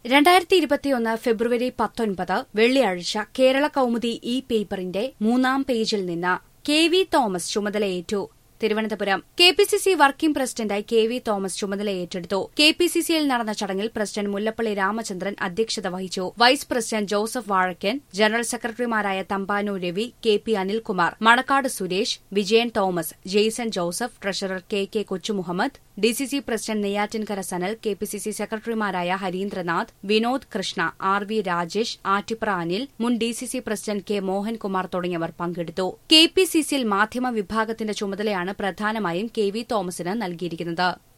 രണ്ടായിരത്തി ഇരുപത്തിയൊന്ന് ഫെബ്രുവരി പത്തൊൻപത് വെള്ളിയാഴ്ച കേരള കൌമുദി ഇ പേപ്പറിന്റെ മൂന്നാം പേജിൽ നിന്ന് കെ വി തോമസ് ചുമതലയേറ്റു Thiruvananthapuram K P C C working പ്രസിഡന്റായി കെ വി തോമസ് ചുമതല ഏറ്റെടുത്തു കെ പി സി സിയിൽ നടന്ന ചടങ്ങിൽ പ്രസിഡന്റ് മുല്ലപ്പള്ളി രാമചന്ദ്രൻ അധ്യക്ഷത വഹിച്ചു vice president Joseph Vazhakkan general സെക്രട്ടറിമാരായ Thampanoor Ravi K P Anilkumar Manakkad Suresh Vijayan Thomas Jaison Joseph treasurer K K Kochumuhammad DCC president Neyyattinkara Sanal K P C C സെക്രട്ടറിമാരായ ഹരീന്ദ്രനാഥ് വിനോദ് കൃഷ്ണ ആർ വി രാജേഷ് ആറ്റിപ്ര അനിൽ മുൻ ഡിസിസി പ്രസിഡന്റ് കെ മോഹൻകുമാർ തുടങ്ങിയവർ പങ്കെടുത്തു കെ പി സി സിയിൽ മാധ്യമ വിഭാഗത്തിന്റെ ചുമതലയാണ് പ്രധാനമായും കെ വി തോമസിന് നൽകിയിരിക്കുന്നത്